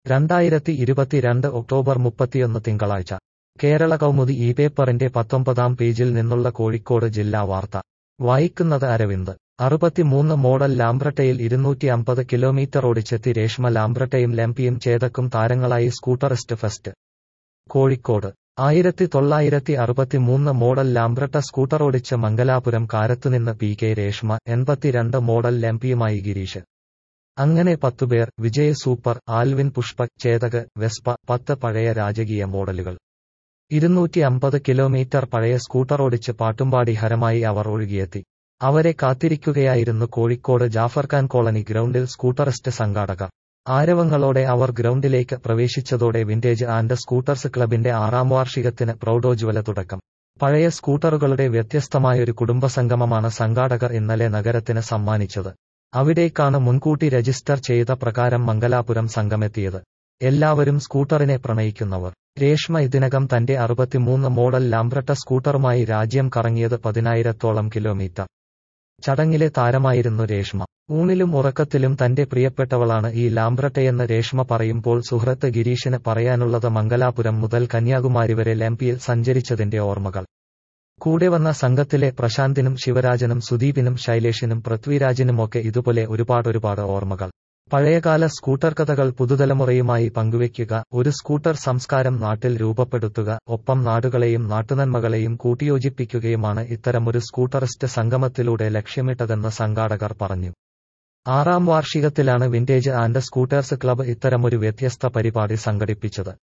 രണ്ടായിരത്തി ഇരുപത്തിരണ്ട് ഒക്ടോബർ മുപ്പത്തിയൊന്ന് തിങ്കളാഴ്ച കേരള കൗമുദി ഈ പേപ്പറിന്റെ പത്തൊമ്പതാം പേജിൽ നിന്നുള്ള കോഴിക്കോട് ജില്ലാ വാർത്ത വായിക്കുന്നത് അരവിന്ദ് അറുപത്തിമൂന്ന് മോഡൽ ലാംബ്രട്ടയിൽ ഇരുന്നൂറ്റി അമ്പത് കിലോമീറ്റർ ഓടിച്ചെത്തി രേഷ്മ ലാംബ്രട്ടയും ലെംപിയും ചേതക്കും താരങ്ങളായി സ്കൂട്ടറിസ്റ്റ് ഫെസ്റ്റ് കോഴിക്കോട് ആയിരത്തി തൊള്ളായിരത്തി അറുപത്തിമൂന്ന് മോഡൽ ലാംബ്രട്ട സ്കൂട്ടറോടിച്ച് മംഗലാപുരം കാരത്തുനിന്ന് പി കെ രേഷ്മ എൺപത്തിരണ്ട് മോഡൽ ലെംപിയുമായി ഗിരീഷ് അങ്ങനെ പത്തുപേർ Vijay super Allwyn Pushpak Chetak Vespa പത്ത് പഴയ രാജകീയ മോഡലുകൾ ഇരുന്നൂറ്റി അമ്പത് കിലോമീറ്റർ പഴയ സ്കൂട്ടറോടിച്ച് പാട്ടുംപാടി ഹരമായി അവർ ഒഴുകിയെത്തി അവരെ കാത്തിരിക്കുകയായിരുന്നു കോഴിക്കോട് ജാഫർഖാൻ കോളനി ഗ്രൗണ്ടിൽ സ്കൂട്ടറിസ്റ്റ് സംഘാടകർ ആരവങ്ങളോടെ അവർ ഗ്രൗണ്ടിലേക്ക് പ്രവേശിച്ചതോടെ വിന്റേജ് ആൻഡ് സ്കൂട്ടർസ് ക്ലബിന്റെ ആറാം വാർഷികത്തിന് പ്രൗഢോജ്വല തുടക്കം പഴയ സ്കൂട്ടറുകളുടെ വ്യത്യസ്തമായൊരു കുടുംബസംഗമമാണ് സംഘാടകർ ഇന്നലെ നഗരത്തിന് സമ്മാനിച്ചത് അവിടേക്കാണ് മുൻകൂട്ടി രജിസ്റ്റർ ചെയ്ത പ്രകാരം മംഗലാപുരം സംഘമെത്തിയത് എല്ലാവരും സ്കൂട്ടറിനെ പ്രണയിക്കുന്നവർ രേഷ്മ ഇതിനകം തന്റെ അറുപത്തിമൂന്ന് മോഡൽ ലാംബ്രട്ട സ്കൂട്ടറുമായി രാജ്യം കറങ്ങിയത് പതിനായിരത്തോളം കിലോമീറ്റർ ചടങ്ങിലെ താരമായിരുന്നു രേഷ്മ ഊണിലും ഉറക്കത്തിലും തന്റെ പ്രിയപ്പെട്ടവളാണ് ഈ ലാംബ്രട്ടയെന്ന് രേഷ്മ പറയുമ്പോൾ സുഹൃത്ത് ഗിരീഷിന് പറയാനുള്ളത് മംഗലാപുരം മുതൽ കന്യാകുമാരി വരെ ലെംപിയിൽ സഞ്ചരിച്ചതിന്റെ ഓർമ്മകൾ കൂടെ വന്ന സംഘത്തിലെ പ്രശാന്തിനും ശിവരാജനും സുദീപിനും ശൈലേഷിനും പൃഥ്വിരാജിനുമൊക്കെ ഇതുപോലെ ഒരുപാടൊരുപാട് ഓർമ്മകൾ പഴയകാല സ്കൂട്ടർ കഥകൾ പുതുതലമുറയുമായി പങ്കുവയ്ക്കുക ഒരു സ്കൂട്ടർ സംസ്കാരം നാട്ടിൽ രൂപപ്പെടുത്തുക ഒപ്പം നാടുകളെയും നാട്ടുനന്മകളെയും കൂട്ടിയോജിപ്പിക്കുകയുമാണ് ഇത്തരമൊരു സ്കൂട്ടറിസ്റ്റ് സംഗമത്തിലൂടെ ലക്ഷ്യമിട്ടതെന്ന് സംഘാടകർ പറഞ്ഞു ആറാം വാർഷികത്തിലാണ് വിന്റേജ് ആൻഡ് സ്കൂട്ടേഴ്സ് ക്ലബ്ബ് ഇത്തരമൊരു വ്യത്യസ്ത പരിപാടി സംഘടിപ്പിച്ചത്